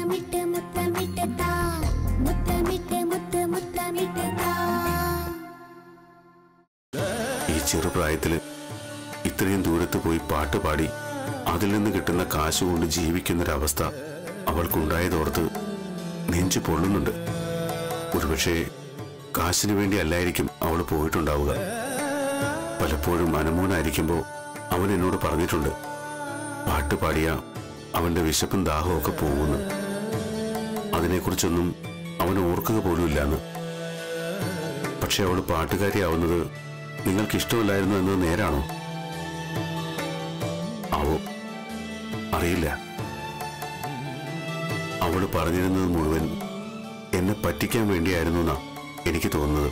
മുത്തമിട്ട് മുത്തമിട്ട് താ മുത്തമിട്ട് മുത്ത് മുത്തമിട്ട് താ ഈ ചെറുപ്രായത്തില് ഇത്രയും ദൂരത്ത് പോയി പാട്ട് പാടി അതിൽ നിന്ന് കിട്ടുന്ന കാശ് കൊണ്ട് ജീവിക്കുന്നൊരവസ്ഥ അവൾക്കുണ്ടായതോർത്ത് നെഞ്ചു പൊള്ളുന്നുണ്ട് ഒരുപക്ഷെ കാശിന് വേണ്ടി അല്ലായിരിക്കും അവൾ പോയിട്ടുണ്ടാവുക പലപ്പോഴും അനുമോനായിരിക്കുമ്പോൾ അവൻ എന്നോട് പറഞ്ഞിട്ടുണ്ട് പാട്ട് പാടിയ അവന്റെ വിശപ്പും ദാഹവും ഒക്കെ പോകുന്നു അതിനെക്കുറിച്ചൊന്നും അവൻ ഓർക്കുക പോലുമില്ലാന്ന് പക്ഷെ അവൾ പാട്ടുകാരിയാവുന്നത് നിങ്ങൾക്ക് ഇഷ്ടമില്ലായിരുന്നു എന്നത് നേരാണോ ആവോ അറിയില്ല അവൾ പറഞ്ഞിരുന്നത് മുഴുവൻ എന്നെ പറ്റിക്കാൻ വേണ്ടിയായിരുന്നു എന്നാ എനിക്ക് തോന്നുന്നത്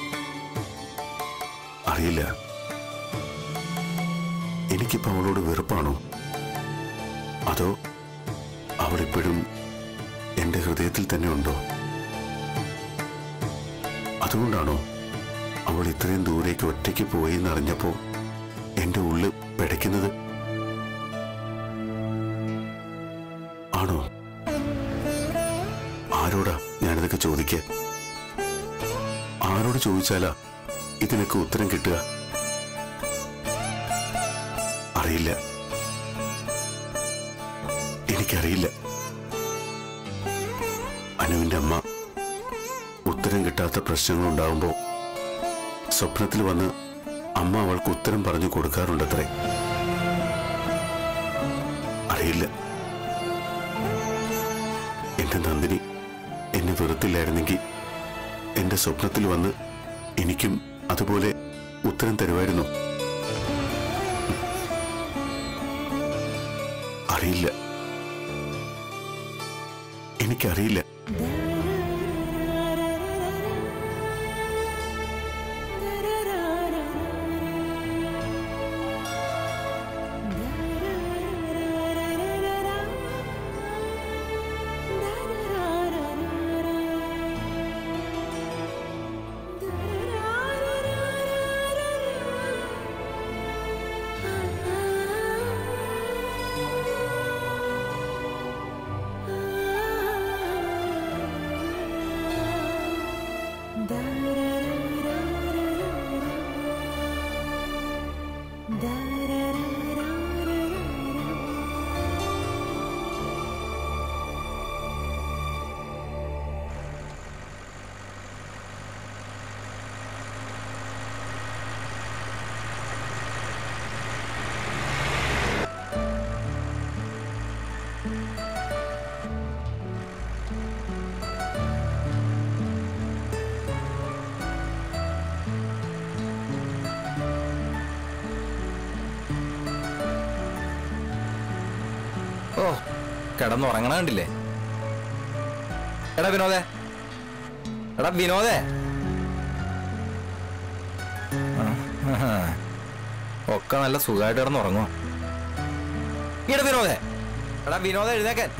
അറിയില്ല എനിക്കിപ്പോ അവളോട് വെറുപ്പാണോ അതോ അവൾ ഇപ്പോഴും എന്റെ ഹൃദയത്തിൽ തന്നെ ഉണ്ടോ അതുകൊണ്ടാണോ അവൾ ഇത്രയും ദൂരേക്ക് ഒറ്റയ്ക്ക് പോയി എന്നറിഞ്ഞപ്പോ എന്റെ ഉള്ളിൽ പിടയ്ക്കുന്നത് ആണോ ആരോടാ ഞാനിതൊക്കെ ചോദിക്ക ആരോട് ചോദിച്ചാലാ ഇതിനൊക്കെ ഉത്തരം കിട്ടുക അറിയില്ല എനിക്കറിയില്ല അനുവിന്റെ അമ്മ ഉത്തരം കിട്ടാത്ത പ്രശ്നങ്ങൾ ഉണ്ടാവുമ്പോൾ സ്വപ്നത്തിൽ വന്ന് അമ്മ അവൾക്ക് ഉത്തരം പറഞ്ഞു കൊടുക്കാറുണ്ടത്രേ അറിയില്ല എന്റെ നന്ദിനി എന്നെ വെറുത്തില്ലായിരുന്നെങ്കിൽ എന്റെ സ്വപ്നത്തിൽ വന്ന് എനിക്കും അതുപോലെ ഉത്തരം തരുമായിരുന്നു അറിയില്ല എനിക്കറിയില്ല ഓ കിടന്നുറങ്ങണ കണ്ടില്ലേ എടാ വിനോദേ എടാ വിനോദേ ആ, ഒക്കെ നല്ല സുഖമായിട്ട് കിടന്നുറങ്ങുക ഈടെ വിനോദേ എടാ വിനോദ എഴുന്നേക്കാൻ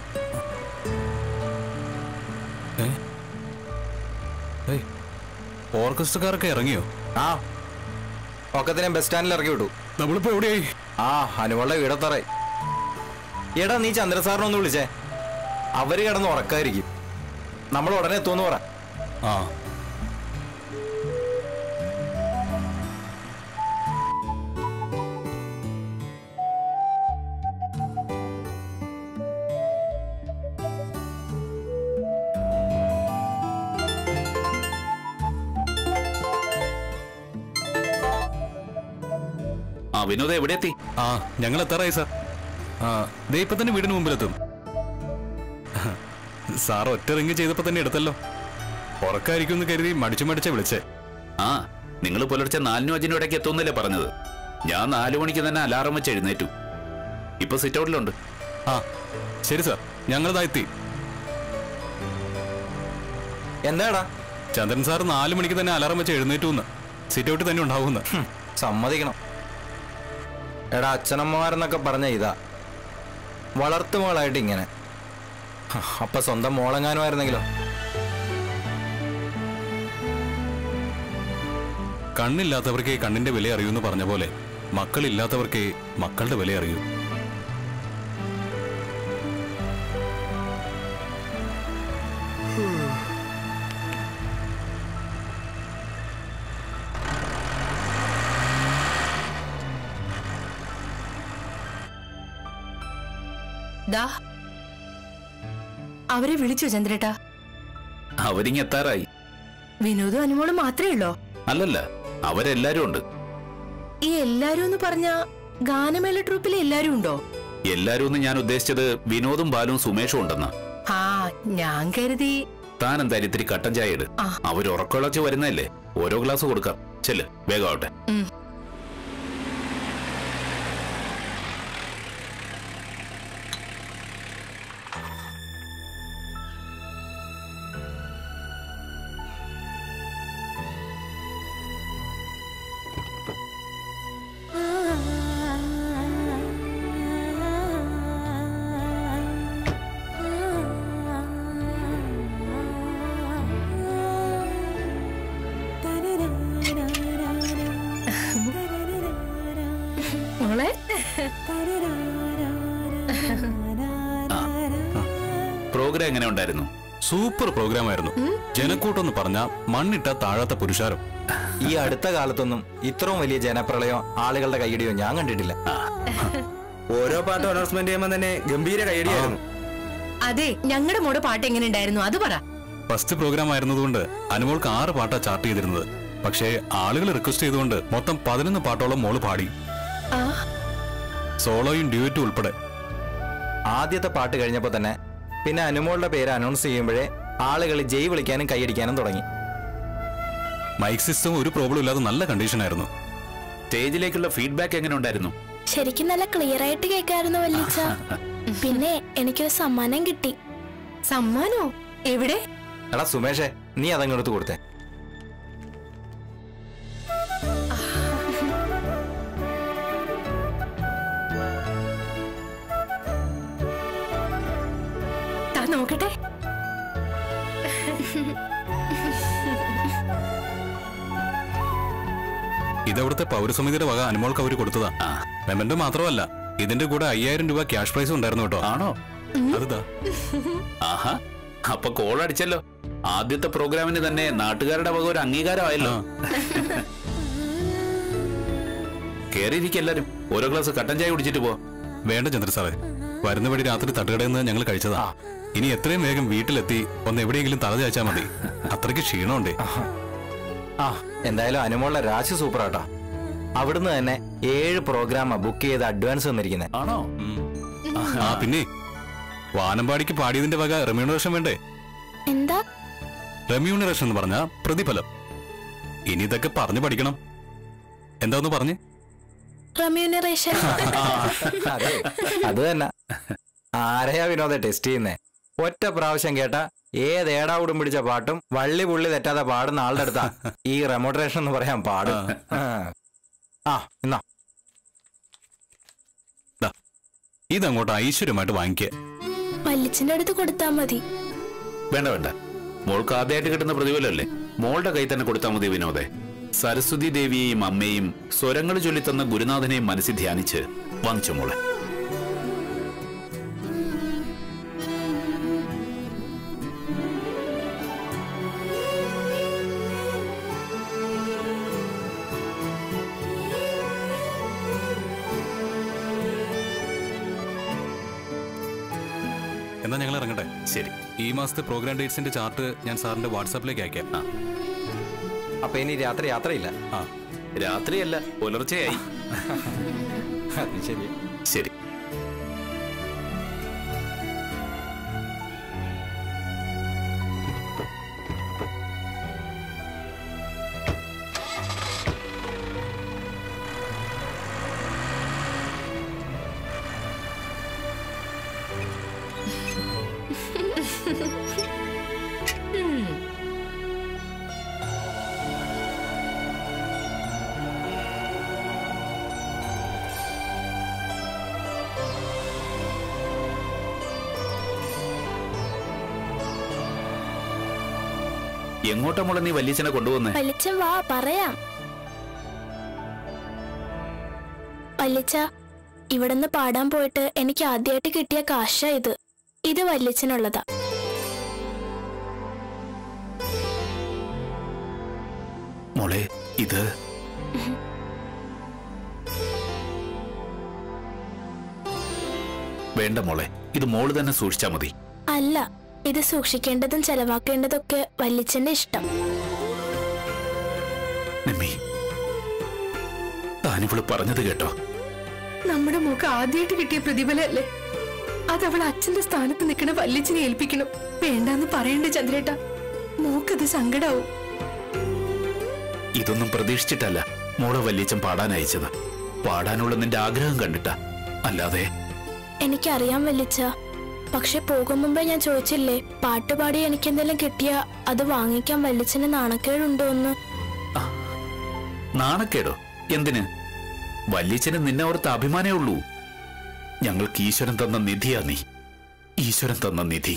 ഓർക്കസ്ട്രക്കാരൊക്കെ ഇറങ്ങിയോ ആ ഒക്കത്തിനെ ബസ് സ്റ്റാൻഡിൽ ഇറക്കി വിട്ടു നമ്മളിപ്പോ എവിടെയായി ആ ഹനുവളുടെ വീടത്തറ എടാ നീ ചന്ദ്ര സാറിനെ ഒന്ന് വിളിച്ചേ അവര് കിടന്ന് ഉറക്കായിരിക്കും നമ്മൾ ഉടനെ എത്തുമെന്ന് പറ ആ ആ വിനോദ എവിടെ എത്തി ആ ഞങ്ങൾ എത്താറായി സാർ ആ ദേ ഇപ്പൊ തന്നെ വീടിന് മുമ്പിലെത്തും സാർ ഒറ്റ റിങ് ചെയ്തപ്പോ തന്നെ എടുത്തല്ലോ ഉറക്കായിരിക്കും എന്ന് കരുതി മടിച്ചു മടിച്ച വിളിച്ചേ ആ നിങ്ങൾ പുലർച്ചെ നാലിനും അഞ്ചിനും ഇടയ്ക്ക് എത്തുമെന്നല്ലേ പറഞ്ഞത് ഞാൻ നാലു മണിക്ക് തന്നെ അലാറം വെച്ച് എഴുന്നേറ്റു ഇപ്പൊ സിറ്റ് ഔട്ടിലുണ്ട് ആ ശരി സാർ ഞങ്ങളിതാ എത്തി എന്താടാ ചന്ദ്രൻ സാർ നാലു മണിക്ക് തന്നെ അലാറം വെച്ച് എഴുന്നേറ്റു എന്ന് സിറ്റ് ഔട്ടിൽ തന്നെ ഉണ്ടാവുമെന്ന് ഹും, സമ്മതിക്കണം എടാ അച്ഛനമ്മമാരെന്നൊക്കെ പറഞ്ഞ ഇതാ വളർത്തു മോളായിട്ട് ഇങ്ങനെ ഹ, അപ്പൊ സ്വന്തം മോളെങ്ങാനുമായിരുന്നെങ്കിലോ കണ്ണില്ലാത്തവർക്ക് കണ്ണിന്റെ വില അറിയൂ എന്ന് പറഞ്ഞ പോലെ മക്കളില്ലാത്തവർക്ക് മക്കളുടെ വില അറിയൂ ദാ അവരെ വിളിച്ചോ ചന്ദ്രേട്ടാ അവരിങ് എത്താറായി വിനോദും അനുമോളും മാത്രമേ ഉള്ളോ അല്ലല്ല അവരെല്ലാരും ഉണ്ട് ഈ എല്ലാരും എന്ന് പറഞ്ഞ ഗാനമേള ട്രൂപ്പിലെ എല്ലാരും ഉണ്ടോ എല്ലാരും ഒന്ന് ഞാൻ ഉദ്ദേശിച്ചത് വിനോദും ബാലും സുമേഷും ഉണ്ടെന്ന് ആ ഞാൻ കരുതി താൻ എന്തായാലും ഇത്തിരി കട്ടൻ ചായ ഇട് ആ. അവർ ഉറക്കമുളച്ച് വരുന്നതല്ലേ ഓരോ ഗ്ലാസ് കൊടുക്കാം ചെല്ല് വേഗം ആവട്ടെ ഉം. മോളെ പ്രോഗ്രാം എങ്ങനെ ഉണ്ടായിരുന്നു സൂപ്പർ പ്രോഗ്രാം ആയിരുന്നു ജനക്കൂട്ടെന്ന് പറഞ്ഞ മണ്ണിട്ട താഴാത്ത പുരുഷാരം ഈ അടുത്ത കാലത്തൊന്നും ഇത്രയും വലിയ ജനപ്രളയോ ആളുകളുടെ കൈയടിയോ ഞാൻ കണ്ടിട്ടില്ല ഓരോ പാട്ടും അനൗൺസ്മെന്റ് ചെയ്യുമ്പോൾ തന്നെ ഗംഭീര കൈയടിയായിരുന്നു അതെ ഞങ്ങളുടെ മോടെ പാട്ട് എങ്ങനെ ഉണ്ടായിരുന്നു അത് പറ ഫസ്റ്റ് പ്രോഗ്രാം ആയിരുന്നതുകൊണ്ട് അനുമോൾക്ക് ആറ് പാട്ടാ ചാർട്ട് ചെയ്തിരുന്നത് പക്ഷേ ആളുകൾ റിക്വസ്റ്റ് ചെയ്തുകൊണ്ട് മൊത്തം പതിനൊന്ന് പാട്ടോളം മോള് പാടി ആ സോളോയും ഡ്യൂറ്റും ഉൾപ്പെടെ ആദ്യത്തെ പാട്ട് കഴിഞ്ഞപ്പോ തന്നെ പിന്നെ അനുമോളുടെ പേര് അനൗൺസ് ചെയ്യുമ്പോഴേ ആളുകൾ ജയ് വിളിക്കാനും കൈയടിക്കാനും തുടങ്ങി മൈക്ക് സിസ്റ്റം ഒരു പ്രോബ്ലം ഇല്ലാതെ നല്ല കണ്ടീഷനായിരുന്നു സ്റ്റേജിലേക്കുള്ള ഫീഡ്ബാക്ക് എങ്ങനെ ഉണ്ടായിരുന്നു ശരിക്കും നല്ല ക്ലിയർ ആയിട്ട് കേൾക്കായിരുന്നു വല്ലിച്ച പിന്നെ എനിക്കൊരു സമ്മാനം കിട്ടി സമ്മാനോ എവിടെ എടാ സുമേഷേ നീ അതങ്ങെടുത്ത് കൊടുത്തേ താ നോക്കട്ടെ ഇതവിടുത്തെ പൗരസമിതിയുടെ വക അനുമോൾക്ക് അവർ കൊടുത്തതാ ആ. മെമന്റ് മാത്രമല്ല ഇതിന്റെ കൂടെ അയ്യായിരം രൂപ ക്യാഷ് പ്രൈസും ഉണ്ടായിരുന്നു കേട്ടോ ആണോ അതുതാ ആഹാ അപ്പൊ കോൾ അടിച്ചല്ലോ ആദ്യത്തെ പ്രോഗ്രാമിന് തന്നെ നാട്ടുകാരുടെ വക ഒരു അംഗീകാരമായല്ലോ കേറിയിരിക്കും എല്ലാരും ഓരോ ഗ്ലാസ് കട്ടൻ ചായ കുടിച്ചിട്ട് പോ വേണ്ട ചന്ദ്ര സാറേ വരുന്ന വഴി രാത്രി തട്ടുകടയിൽ നിന്ന് ഞങ്ങൾ കഴിച്ചതാ ഇനി എത്രയും വേഗം വീട്ടിലെത്തി ഒന്ന് എവിടെയെങ്കിലും തല ചാച്ചാൽ മതി അത്രയ്ക്ക് ക്ഷീണമുണ്ടേ ആ എന്തായാലും അനുമോളുടെ രാശി സൂപ്പറാട്ടാ അവിടുന്ന് തന്നെ ഏഴ് പ്രോഗ്രാമാ ബുക്ക് ചെയ്ത് അഡ്വാൻസ് തന്നിരിക്കുന്നത് ആണോ ആ പിന്നെ വാനമ്പാടിക്ക് പാടിയതിന്റെ വക റെമ്യൂണറേഷൻ വേണ്ടേ എന്താ റെമ്യൂണറേഷൻ എന്ന് പറഞ്ഞ പ്രതിഫലം ഇനി ഇതൊക്കെ പറഞ്ഞു പഠിക്കണം എന്താന്ന് പറഞ്ഞ് റെമ്യൂണറേഷൻ അതെ അത് തന്നെ ആരെയാ വിനോദ ടെസ്റ്റ് ചെയ്യുന്നേ ഒറ്റ പ്രാവശ്യം കേട്ട ഏത് ഏടാവിടും പിടിച്ച പാട്ടും വള്ളി പുള്ളി തെറ്റാതെ പാടുന്ന ആളുടെ അടുത്താ ഈ റെമോട്ടറേഷൻ എന്ന് പറയാൻ പാടും ആ. ആ എന്നാ ദാ, ഇതങ്ങോട്ട് ഐശ്വര്യമായിട്ട് വാങ്ങിക്കുക വല്ലിച്ചിന്റെ അടുത്ത് കൊടുത്താ മതി വേണ്ട വേണ്ട മോൾക്ക് ആദ്യമായിട്ട് കിട്ടുന്ന പ്രതിഫലമല്ലേ മോളുടെ കൈ തന്നെ കൊടുത്താൽ മതി വിനോദേ സരസ്വതി ദേവിയെയും അമ്മയും സ്വരങ്ങൾ ചൊല്ലിത്തന്ന ഗുരുനാഥനെയും മനസ്സിൽ ധ്യാനിച്ച് വാങ്ങിച്ചു മോളെ എന്നാ ഞങ്ങൾ ഇറങ്ങട്ടെ ശരി ഈ മാസത്തെ പ്രോഗ്രാം ഡേറ്റ്സിന്റെ ചാർട്ട് ഞാൻ സാറിന്റെ വാട്സാപ്പിലേക്ക് അയക്കാം അപ്പൊ ഇനി രാത്രി യാത്രയില്ല ആ രാത്രിയല്ല പുലർച്ചെയായി അത് ശരി ശരി എങ്ങോട്ടാ മോളെ നീ വല്യച്ഛനെ കൊണ്ടുപോകുന്നേ വല്ലിച്ചൻ വാ പറയാം വല്ലിച്ച ഇവിടുന്ന് പാടാൻ പോയിട്ട് എനിക്ക് ആദ്യമായിട്ട് കിട്ടിയ കാശ ഇത് ഇത് വല്ലിച്ചനുള്ളതാ മോളെ ഇത് വേണ്ട മോളെ ഇത് മോള് തന്നെ സൂക്ഷിച്ചാ മതി അല്ല ഇത് സൂക്ഷിക്കേണ്ടതും ചെലവാക്കേണ്ടതൊക്കെ വല്യച്ഛന്റെ ഇഷ്ടം നിമ്മി താനിവള് പറഞ്ഞത് കേട്ടോ നമ്മുടെ മോക്ക് ആദ്യമായിട്ട് കിട്ടിയ പ്രതിഫലല്ലേ അത് അവൾ അച്ഛന്റെ സ്ഥാനത്ത് നിൽക്കണ വല്യച്ഛനെ ഏൽപ്പിക്കണം വേണ്ടാന്ന് പറയണ്ടേ ചന്ദ്രേട്ട മോക്കത് സങ്കടാവും ഇതൊന്നും പ്രതീക്ഷിച്ചിട്ടല്ല മോളെ വല്യച്ഛൻ പാടാൻ അയച്ചത് പാടാനുള്ള നിന്റെ ആഗ്രഹം കണ്ടിട്ടാ അല്ലാതെ എനിക്കറിയാം വല്യച്ഛ പക്ഷെ പോകും മുമ്പേ ഞാൻ ചോദിച്ചില്ലേ പാട്ടുപാടി എനിക്ക് എന്തെങ്കിലും കിട്ടിയാ അത് വാങ്ങിക്കാൻ വല്യച്ഛന് നാണക്കേടുണ്ടോ എന്ന് നാണക്കേടോ എന്തിന് വല്യച്ഛന് നിന്നെ ഓർത്ത് അഭിമാനേ ഉള്ളൂ ഞങ്ങൾക്ക് ഈശ്വരൻ തന്ന നിധിയാ നീ ഈശ്വരൻ തന്ന നിധി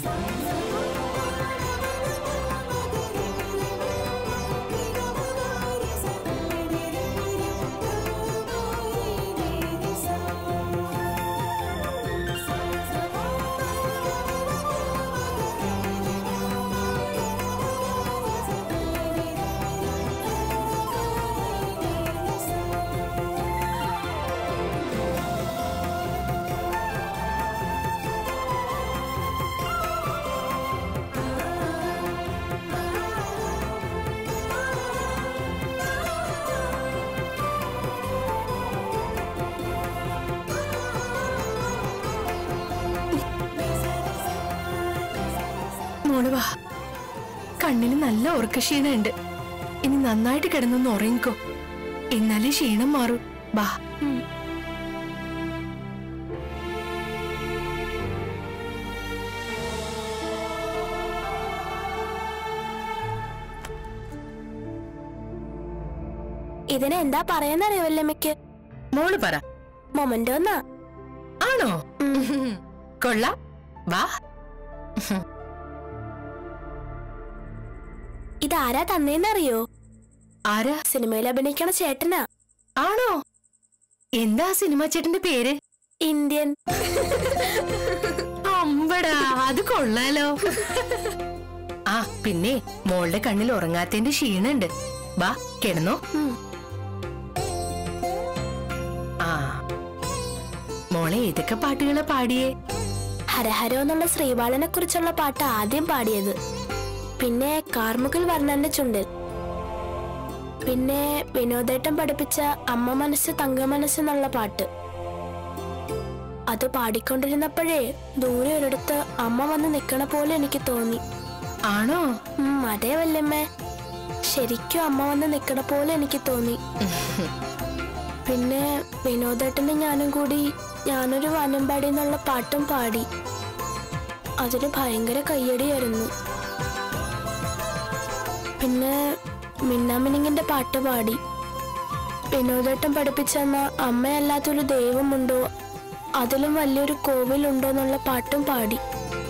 മോള് വാ കണ്ണിന് നല്ല ഉറക്കക്ഷീണുണ്ട് ഇനി നന്നായിട്ട് കിടന്നൊന്ന് ഉറങ്ങിക്കോ എന്നാലേ ക്ഷീണം മാറൂ ബാ ഇതിന് എന്താ പറയാന്നറിയോ വല്യമ്മയ്ക്ക് മോള് പറ മൊമന്റോ എന്നാ ആണോ കൊള്ളാം വാ ഇതാരാ തന്നേന്നറിയോ ആരാ സിനിമയിൽ അഭിനയിക്കണ ചേട്ടനാ ആണോ എന്താ സിനിമ ചേട്ടന്റെ പേര് ഇന്ത്യൻ അമ്പടാ അത് കൊള്ളാലോ ആ പിന്നെ മോളുടെ കണ്ണിൽ ഉറങ്ങാത്തതിന്റെ ക്ഷീണുണ്ട് വാ കിടന്നോ ഉം. ആ മോളെ ഏതൊക്കെ പാട്ടുകളാ പാടിയേ ഹരഹരോ എന്നുള്ള ശ്രീബാലനെ കുറിച്ചുള്ള പാട്ട് ആദ്യം പാടിയത് പിന്നെ കാർമുകിൽ വർണ്ണന്റെ ചുണ്ടിൽ പിന്നെ വിനോദേട്ടൻ പഠിപ്പിച്ച അമ്മ മനസ്സ് തങ്ക മനസ്സ് എന്നുള്ള പാട്ട് അത് പാടിക്കൊണ്ടിരുന്നപ്പോഴേ ദൂരെ ഒരിടത്ത് അമ്മ വന്ന് നിക്കണ പോലെ എനിക്ക് തോന്നി ആണോ ഉം, അതേ വല്യമ്മേ ശരിക്കും അമ്മ വന്ന് നിക്കണ പോലെ എനിക്ക് തോന്നി പിന്നെ വിനോദേട്ടനും ഞാനും കൂടി ഞാനൊരു വാനമ്പാടി എന്നുള്ള പാട്ടും പാടി അതിന് ഭയങ്കര കയ്യടിയായിരുന്നു പിന്നെ മിന്നാമിനിങ്ങിന്റെ പാട്ട് പാടി വിനോദേട്ടൻ പഠിപ്പിച്ചെന്ന അമ്മയല്ലാത്തൊരു ദൈവമുണ്ടോ അതിലും വലിയൊരു കോവിലുണ്ടോ എന്നുള്ള പാട്ടും പാടി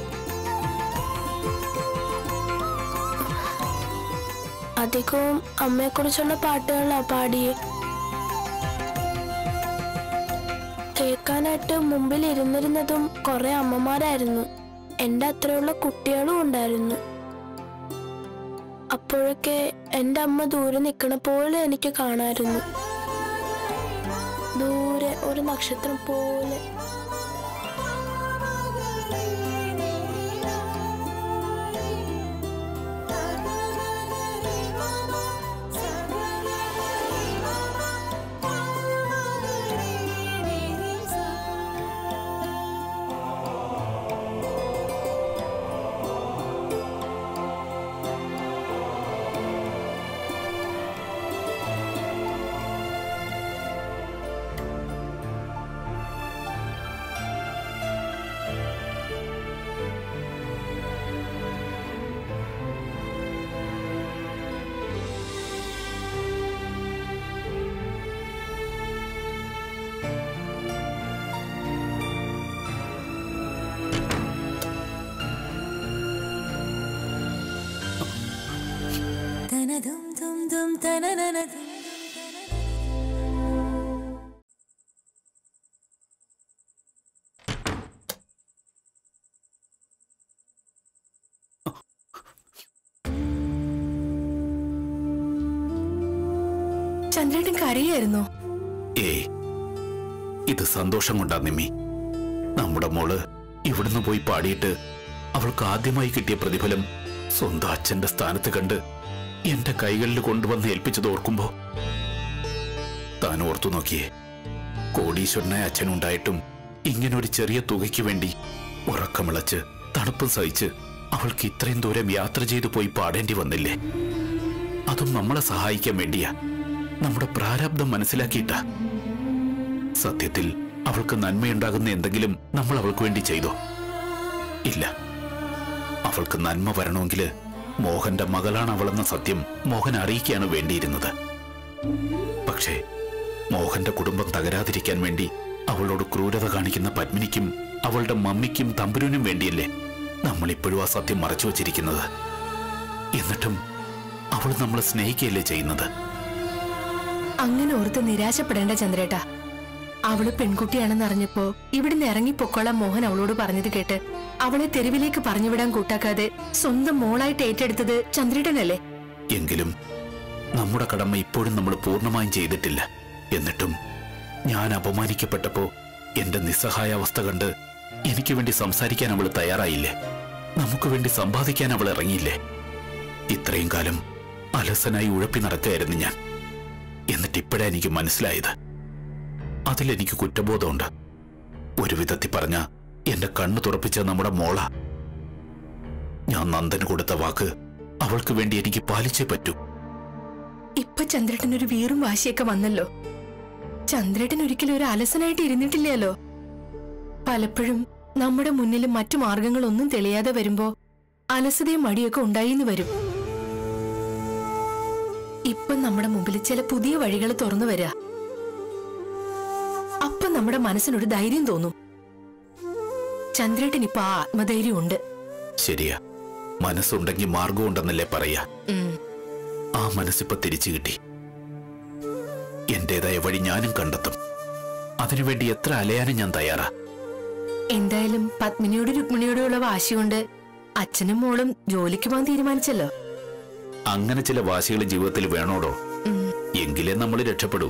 അധികവും അമ്മയെക്കുറിച്ചുള്ള പാട്ടുകളാ പാടിയേ കേൾക്കാനായിട്ട് മുമ്പിൽ ഇരുന്നിരുന്നതും കുറെ അമ്മമാരായിരുന്നു എന്റെ അത്രയുള്ള കുട്ടികളും ഉണ്ടായിരുന്നു അപ്പോഴൊക്കെ എന്റെ അമ്മ ദൂരെ നിൽക്കണ പോലെ എനിക്ക് കാണായിരുന്നു ദൂരെ ഒരു നക്ഷത്രം പോലെ ചന്ദ്രേട്ടൻ കരയായിരുന്നോ ഏയ് ഇത് സന്തോഷം കൊണ്ടാ നിമ്മി നമ്മുടെ മോള് ഇവിടുന്ന് പോയി പാടിയിട്ട് അവൾക്ക് ആദ്യമായി കിട്ടിയ പ്രതിഫലം സ്വന്തം അച്ഛന്റെ സ്ഥാനത്ത് കണ്ട് എന്റെ കൈകളിൽ കൊണ്ടുവന്ന് ഏൽപ്പിച്ചത് ഓർക്കുമ്പോ താൻ ഓർത്തു നോക്കിയേ കോടീശ്വരനായ അച്ഛനുണ്ടായിട്ടും ഇങ്ങനെ ഒരു ചെറിയ തുകയ്ക്ക് വേണ്ടി ഉറക്കമിളച്ച് തണുപ്പും സഹിച്ച് അവൾക്ക് ഇത്രയും ദൂരം യാത്ര ചെയ്തു പോയി പാടേണ്ടി വന്നില്ലേ അതും നമ്മളെ സഹായിക്കാൻ വേണ്ടിയാ നമ്മുടെ പ്രാരാബ്ദം മനസ്സിലാക്കിയിട്ടാ സത്യത്തിൽ അവൾക്ക് നന്മയുണ്ടാകുന്ന എന്തെങ്കിലും നമ്മൾ അവൾക്ക് വേണ്ടി ചെയ്തോ ഇല്ല അവൾക്ക് നന്മ വരണമെങ്കിൽ മോഹന്റെ മകളാണ് അവളെന്ന സത്യം മോഹൻ അറിയിക്കുകയാണ് വേണ്ടിയിരുന്നത് പക്ഷേ മോഹന്റെ കുടുംബം തകരാതിരിക്കാൻ വേണ്ടി അവളോട് ക്രൂരത കാണിക്കുന്ന പത്മിനിക്കും അവളുടെ മമ്മിക്കും തമ്പുരുവിനും വേണ്ടിയല്ലേ നമ്മൾ ഇപ്പോഴും ആ സത്യം മറച്ചു വച്ചിരിക്കുന്നത് എന്നിട്ടും അവൾ നമ്മളെ സ്നേഹിക്കുകയല്ലേ ചെയ്യുന്നത് അങ്ങനെ ഓർത്ത് നിരാശപ്പെടേണ്ട ചന്ദ്രേട്ടാ അവള് പെൺകുട്ടിയാണെന്ന് അറിഞ്ഞപ്പോ ഇവിടുന്ന് ഇറങ്ങി പൊക്കോളാൻ മോഹൻ അവളോട് പറഞ്ഞത് കേട്ട് അവളെ തെരുവിലേക്ക് പറഞ്ഞുവിടാൻ കൂട്ടാക്കാതെ സ്വന്തം മോളായിട്ട് ഏറ്റെടുത്തത് ചന്ദ്രേട്ടനല്ലേ എങ്കിലും നമ്മുടെ കടമ ഇപ്പോഴും നമ്മൾ പൂർണ്ണമായും ചെയ്തിട്ടില്ല എന്നിട്ടും ഞാൻ അപമാനിക്കപ്പെട്ടപ്പോ എന്റെ നിസ്സഹായാവസ്ഥ കണ്ട് എനിക്ക് വേണ്ടി സംസാരിക്കാൻ അവൾ തയ്യാറായില്ലേ നമുക്ക് വേണ്ടി സമ്പാദിക്കാൻ അവൾ ഇറങ്ങിയില്ലേ ഇത്രയും കാലം അലസനായി ഉഴപ്പി നടക്കുകയായിരുന്നു ഞാൻ എന്നിട്ട് ഇപ്പോഴാ എനിക്ക് മനസ്സിലായത് അതിലെനിക്ക് കുറ്റബോധമുണ്ട് ഒരു വിധത്തിൽ പറഞ്ഞ എന്റെ കണ്ണു തുറപ്പിച്ച നമ്മുടെ മോള ഞാൻ നന്ദന് കൊടുത്ത വാക്ക് അവൾക്ക് വേണ്ടി എനിക്ക് പാലിച്ചേ പറ്റൂ ഇപ്പൊ ചന്ദ്രേട്ടൻ ഒരു വീറും വാശിയൊക്കെ വന്നല്ലോ ചന്ദ്രേട്ടൻ ഒരിക്കലും ഒരു അലസനായിട്ട് ഇരുന്നിട്ടില്ലല്ലോ പലപ്പോഴും നമ്മുടെ മുന്നിൽ മറ്റു മാർഗങ്ങളൊന്നും തെളിയാതെ വരുമ്പോ അലസതയും മടിയൊക്കെ ഉണ്ടായിന്ന് വരും ഇപ്പൊ നമ്മുടെ മുമ്പിൽ ചില പുതിയ വഴികൾ തുറന്നു വരിക അപ്പൊ നമ്മുടെ മനസ്സിനൊരു ധൈര്യം തോന്നും ചന്ദ്രേട്ടൻ ഇപ്പൊ ആ ആത്മധൈര്യം ഉണ്ട് ശരിയാ മനസ്സുണ്ടെങ്കിൽ മാർഗമുണ്ടെന്നല്ലേ പറയാ ഉം. ആ മനസ്സിപ്പോ തിരിച്ചു കിട്ടി എന്റേതായ വഴി ഞാനും കണ്ടെത്തും അതിനുവേണ്ടി എത്ര അലയാനും ഞാൻ തയ്യാറാ എന്തായാലും പത്മിനിയോട് രുക്മിണിയോടുള്ള വാശി കൊണ്ട് അച്ഛനും മോളും ജോലിക്ക് പോകാൻ തീരുമാനിച്ചല്ലോ അങ്ങനെ ചില വാശികൾ ജീവിതത്തിൽ വേണോടോ ഉം. എങ്കിലേ നമ്മൾ രക്ഷപ്പെടൂ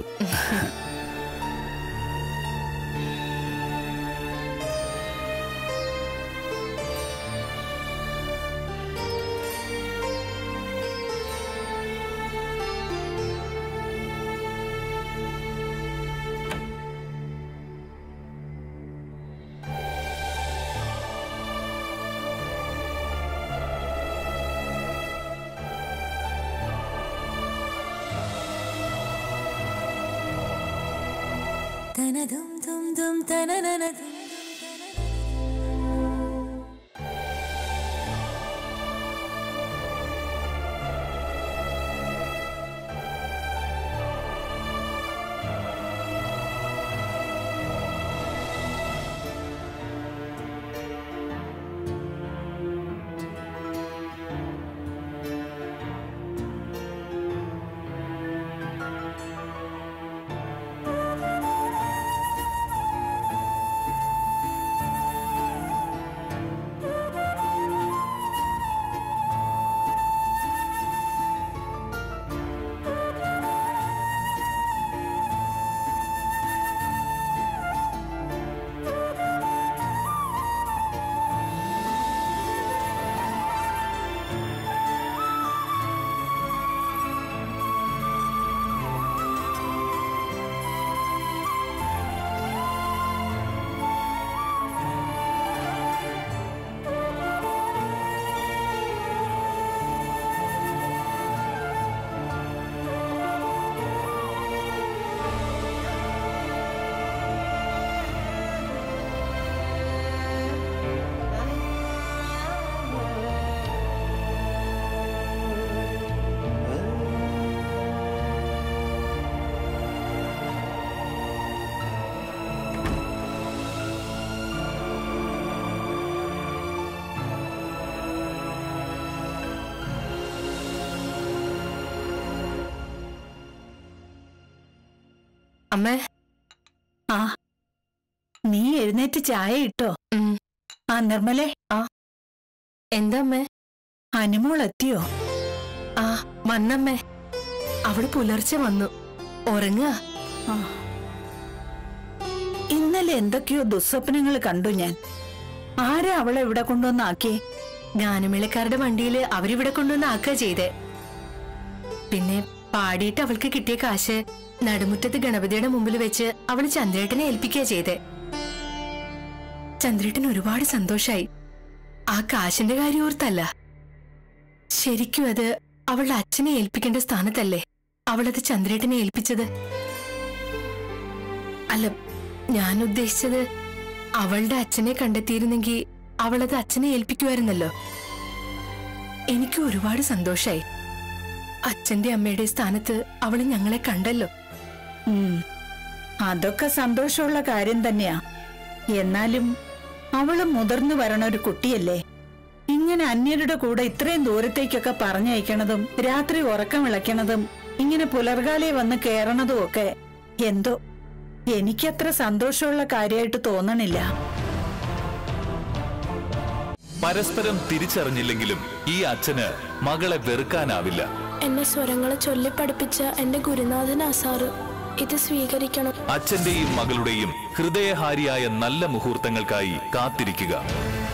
അമ്മേ ആ നീ എഴുന്നേറ്റ് ചായ ഇട്ടോ ഉം. ആ നിർമ്മലേ എന്താ അമ്മേ അനുമോൾ എത്തിയോ ആ വന്നമ്മേ അവള് പുലർച്ചെ വന്നു ഉറങ്ങുക ഇന്നലെ എന്തൊക്കെയോ ദുസ്വപ്നങ്ങൾ കണ്ടു ഞാൻ ആരാ അവളെ ഇവിടെ കൊണ്ടുവന്നാക്കിയേ ഗാനമേളക്കാരുടെ വണ്ടിയിൽ അവരിവിടെ കൊണ്ടുവന്ന് ആക്കുക ചെയ്തേ പിന്നെ പാടിയിട്ട് അവൾക്ക് കിട്ടിയ കാശ് നടുമുറ്റത്ത് ഗണപതിയുടെ മുമ്പിൽ വെച്ച് അവൾ ചന്ദ്രേട്ടനെ ഏൽപ്പിക്കുക ചെയ്തേ ചന്ദ്രേട്ടൻ ഒരുപാട് സന്തോഷായി ആ കാശിന്റെ കാര്യം ഓർത്തല്ല ശരിക്കും അത് അവളുടെ അച്ഛനെ ഏൽപ്പിക്കേണ്ട സ്ഥാനത്തല്ലേ അവളത് ചന്ദ്രേട്ടനെ ഏൽപ്പിച്ചത് അല്ല ഞാൻ ഉദ്ദേശിച്ചത് അവളുടെ അച്ഛനെ കണ്ടെത്തിയിരുന്നെങ്കിൽ അവളത് അച്ഛനെ ഏൽപ്പിക്കുമായിരുന്നല്ലോ എനിക്ക് ഒരുപാട് സന്തോഷായി അച്ഛന്റെ അമ്മയുടെ സ്ഥാനത്ത് അവള് ഞങ്ങളെ കണ്ടല്ലോ ഉം. അതൊക്കെ സന്തോഷമുള്ള കാര്യം തന്നെയാ എന്നാലും അവള് മുതിർന്നു വരണ ഒരു കുട്ടിയല്ലേ ഇങ്ങനെ അന്യരുടെ കൂടെ ഇത്രയും ദൂരത്തേക്കൊക്കെ പറഞ്ഞയക്കണതും രാത്രി ഉറക്കം വിളയ്ക്കണതും ഇങ്ങനെ പുലർകാലെ വന്ന് കേറണതും ഒക്കെ എന്തോ എനിക്കത്ര സന്തോഷമുള്ള കാര്യമായിട്ട് തോന്നണില്ല പരസ്പരം തിരിച്ചറിഞ്ഞില്ലെങ്കിലും ഈ അച്ഛന് മകളെ വെറുക്കാനാവില്ല എന്നെ സ്വരങ്ങളെ ചൊല്ലിപ്പഠിപ്പിച്ച എന്റെ ഗുരുനാഥനാ സാറ് ഇത് സ്വീകരിക്കണം അച്ഛന്റെയും മകളുടെയും ഹൃദയഹാരിയായ നല്ല മുഹൂർത്തങ്ങൾക്കായി കാത്തിരിക്കുക